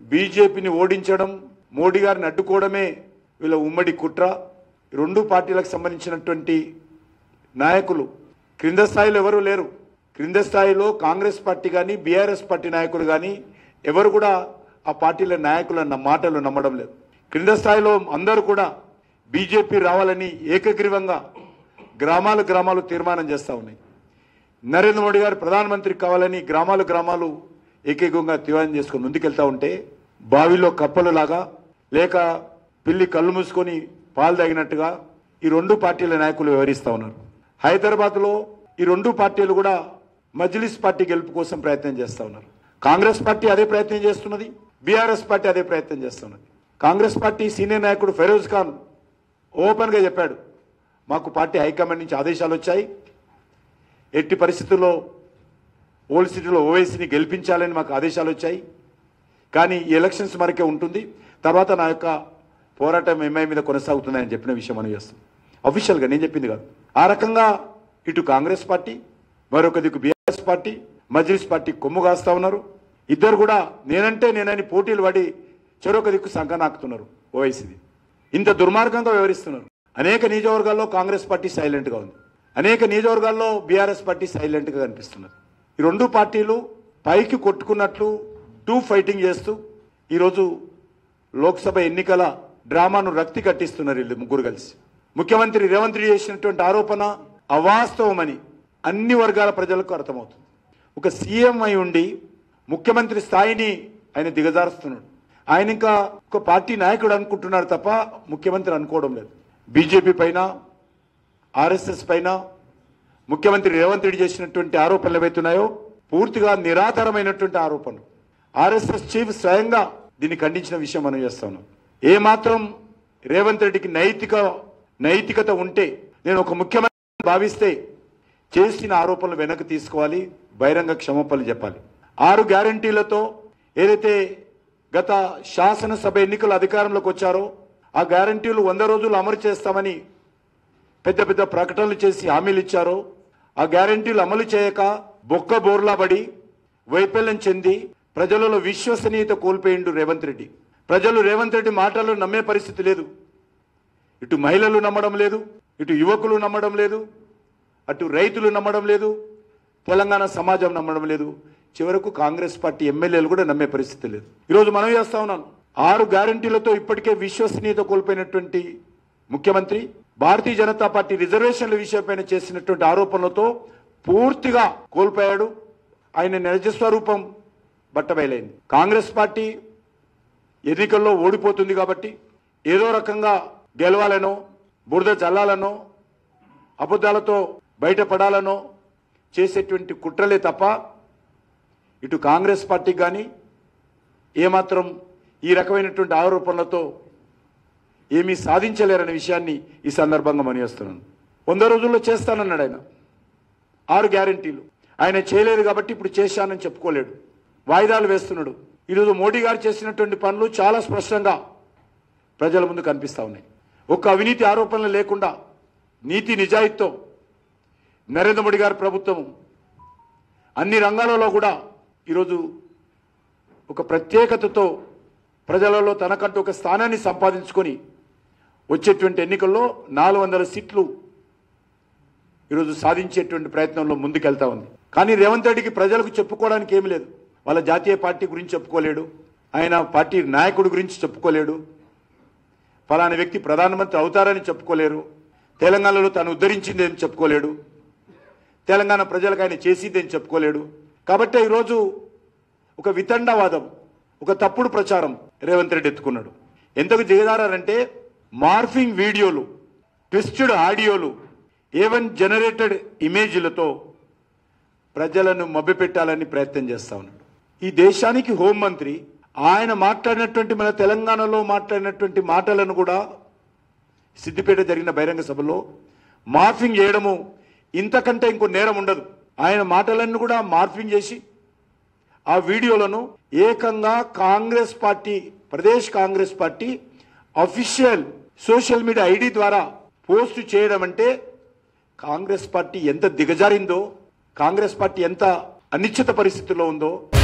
బీజేపీని ఓడించడం మోడీ గారిని అడ్డుకోవడమే వీళ్ళ ఉమ్మడి కుట్ర ఈ రెండు పార్టీలకు సంబంధించినటువంటి నాయకులు క్రింద స్థాయిలో ఎవరు లేరు క్రింద స్థాయిలో కాంగ్రెస్ పార్టీ కానీ బీఆర్ఎస్ పార్టీ నాయకులు కానీ ఎవరు కూడా ఆ పార్టీల నాయకుల న- మాటలు నమ్మడం లేదు క్రింద స్థాయిలో అందరూ కూడా బీజేపీ రావాలని ఏకగ్రీవంగా గ్రామాలు గ్రామాలు తీర్మానం చేస్తూ ఉన్నాయి నరేంద్ర మోడీ గారు ప్రధానమంత్రి కావాలని గ్రామాలు గ్రామాలు ఏకైకంగా తీర్మానం చేసుకొని ముందుకెళ్తా ఉంటే బావిలో కప్పలులాగా లేక పిల్లి కళ్ళు మూసుకొని పాలు తాగినట్టుగా ఈ రెండు పార్టీల నాయకులు వివరిస్తూ ఉన్నారు హైదరాబాద్లో ఈ రెండు పార్టీలు కూడా మజ్లిస్ పార్టీ గెలుపు కోసం ప్రయత్నం చేస్తూ ఉన్నారు కాంగ్రెస్ పార్టీ అదే ప్రయత్నం చేస్తున్నది బీఆర్ఎస్ పార్టీ అదే ప్రయత్నం చేస్తున్నది కాంగ్రెస్ పార్టీ సీనియర్ నాయకుడు ఫెరోజ్ ఖాన్ ఓపెన్గా చెప్పాడు మాకు పార్టీ హైకమాండ్ నుంచి ఆదేశాలు వచ్చాయి ఎట్టి పరిస్థితుల్లో ఓల్డ్ సిటీలో ఓవైసీని గెలిపించాలని మాకు ఆదేశాలు వచ్చాయి కానీ ఈ ఎలక్షన్స్ వరకే ఉంటుంది తర్వాత నా యొక్క పోరాటం ఎంఐ మీద కొనసాగుతుందని చెప్పిన విషయం మనం చేస్తాం అఫీషియల్గా నేను చెప్పింది కాదు ఆ రకంగా ఇటు కాంగ్రెస్ పార్టీ మరొక దిక్కు బీఆర్ఎస్ పార్టీ మజ్లిస్ పార్టీ కొమ్ము కాస్తా ఉన్నారు ఇద్దరు కూడా నేనంటే నేనని పోటీలు పడి చెరొక దిక్కు సంకనాకుతున్నారు ఓవైసీది ఇంత దుర్మార్గంగా వ్యవహరిస్తున్నారు అనేక నియోజకవర్గాల్లో కాంగ్రెస్ పార్టీ సైలెంట్గా ఉంది అనేక నియోజకవర్గాల్లో బీఆర్ఎస్ పార్టీ సైలెంట్గా కనిపిస్తున్నది ఈ రెండు పార్టీలు పైకి కొట్టుకున్నట్లు టూ ఫైటింగ్ చేస్తూ ఈరోజు లోక్సభ ఎన్నికల డ్రామాను రక్తి కట్టిస్తున్నారు వీళ్ళు ముగ్గురు కలిసి ముఖ్యమంత్రి రేవంత్ రెడ్డి చేసినటువంటి ఆరోపణ అవాస్తవమని అన్ని వర్గాల ప్రజలకు అర్థమవుతుంది ఒక సీఎం అయి ఉండి ముఖ్యమంత్రి స్థాయిని ఆయన దిగజారుస్తున్నాడు ఆయన ఇంకా ఒక పార్టీ నాయకుడు అనుకుంటున్నాడు తప్ప ముఖ్యమంత్రి అనుకోవడం లేదు బీజేపీ పైన ఆర్ఎస్ఎస్ పైన ముఖ్యమంత్రి రేవంత్ రెడ్డి చేసినటువంటి ఆరోపణలు ఏవైతున్నాయో పూర్తిగా నిరాధారమైనటువంటి ఆరోపణలు ఆర్ఎస్ఎస్ చీఫ్ స్వయంగా దీన్ని ఖండించిన విషయం మనం చేస్తా ఉన్నాం ఏ మాత్రం రేవంత్ రెడ్డికి నైతిక నైతికత ఉంటే నేను ఒక ముఖ్యమంత్రి భావిస్తే చేసిన ఆరోపణలు వెనక్కి తీసుకోవాలి బహిరంగ క్షమాపణలు చెప్పాలి ఆరు గ్యారంటీలతో ఏదైతే గత శాసనసభ ఎన్నికల అధికారంలోకి వచ్చారో ఆ గ్యారంటీలు వంద రోజులు అమలు చేస్తామని పెద్ద పెద్ద ప్రకటనలు చేసి హామీలు ఇచ్చారో ఆ గ్యారంటీలు అమలు చేయక బొక్క బోర్లా పడి వైఫల్యం చెంది ప్రజలలో విశ్వసనీయత కోల్పోయిండు రేవంత్ రెడ్డి ప్రజలు రేవంత్ రెడ్డి మాటలు నమ్మే పరిస్థితి లేదు ఇటు మహిళలు నమ్మడం లేదు ఇటు యువకులు నమ్మడం లేదు అటు రైతులు నమ్మడం లేదు తెలంగాణ సమాజం నమ్మడం లేదు చివరకు కాంగ్రెస్ పార్టీ ఎమ్మెల్యేలు కూడా నమ్మే పరిస్థితి లేదు ఈరోజు మనం చేస్తా ఉన్నాను ఆరు గ్యారంటీలతో ఇప్పటికే విశ్వసనీయత కోల్పోయినటువంటి ముఖ్యమంత్రి భారతీయ జనతా పార్టీ రిజర్వేషన్ల విషయంపైన చేసినటువంటి ఆరోపణలతో పూర్తిగా కోల్పోయాడు ఆయన నిజస్వరూపం బట్టబయలైంది కాంగ్రెస్ పార్టీ ఎన్నికల్లో ఓడిపోతుంది కాబట్టి ఏదో రకంగా గెలవాలనో బురద చల్లాలనో అబద్ధాలతో బయటపడాలనో చేసేటువంటి కుట్రలే తప్ప ఇటు కాంగ్రెస్ పార్టీకి కానీ ఏమాత్రం ఈ రకమైనటువంటి ఆరోపణలతో ఏమీ సాధించలేరనే విషయాన్ని ఈ సందర్భంగా మనిస్తున్నాను వంద రోజుల్లో చేస్తానన్నాడు ఆయన ఆరు గ్యారంటీలు ఆయన చేయలేదు కాబట్టి ఇప్పుడు చేశానని చెప్పుకోలేడు వాయిదాలు వేస్తున్నాడు ఈరోజు మోడీ గారు చేసినటువంటి పనులు చాలా స్పష్టంగా ప్రజల ముందు కనిపిస్తా ఉన్నాయి ఒక్క అవినీతి ఆరోపణలు లేకుండా నీతి నిజాయితీతో నరేంద్ర మోడీ గారి ప్రభుత్వం అన్ని రంగాలలో కూడా ఈరోజు ఒక ప్రత్యేకతతో ప్రజలలో తనకంటూ ఒక స్థానాన్ని సంపాదించుకొని వచ్చేటువంటి ఎన్నికల్లో నాలుగు వందల సీట్లు ఈరోజు సాధించేటువంటి ప్రయత్నంలో ముందుకెళ్తా ఉంది కానీ రేవంత్ రెడ్డికి ప్రజలకు చెప్పుకోవడానికి ఏమీ లేదు వాళ్ళ జాతీయ పార్టీ గురించి చెప్పుకోలేడు ఆయన పార్టీ నాయకుడి గురించి చెప్పుకోలేడు ఫలానా వ్యక్తి ప్రధానమంత్రి అవుతారని చెప్పుకోలేరు తెలంగాణలో తాను ఉద్ధరించిందని చెప్పుకోలేడు తెలంగాణ ప్రజలకు ఆయన చేసిందని చెప్పుకోలేడు కాబట్టి ఈరోజు ఒక వితండవాదం ఒక తప్పుడు ప్రచారం రేవంత్ రెడ్డి ఎత్తుకున్నాడు ఎంతకు దిగజారంటే మార్ఫింగ్ వీడియోలు ట్విస్టెడ్ ఆడియోలు ఏవన్ జనరేటెడ్ ఇమేజ్లతో ప్రజలను మభ్యపెట్టాలని ప్రయత్నం చేస్తా ఉన్నాడు ఈ దేశానికి హోంమంత్రి ఆయన మాట్లాడినటువంటి మన తెలంగాణలో మాట్లాడినటువంటి మాటలను కూడా సిద్దిపేట జరిగిన బహిరంగ సభలో మార్ఫింగ్ చేయడము ఇంతకంటే ఇంకో నేరం ఉండదు ఆయన మాటలన్నీ కూడా మార్ఫింగ్ చేసి ఆ వీడియోలను ఏకంగా Congress party Pradesh Congress party official social media ID ద్వారా పోస్ట్ చేయడం అంటే కాంగ్రెస్ పార్టీ ఎంత దిగజారిందో కాంగ్రెస్ పార్టీ ఎంత అనిశ్చిత పరిస్థితుల్లో ఉందో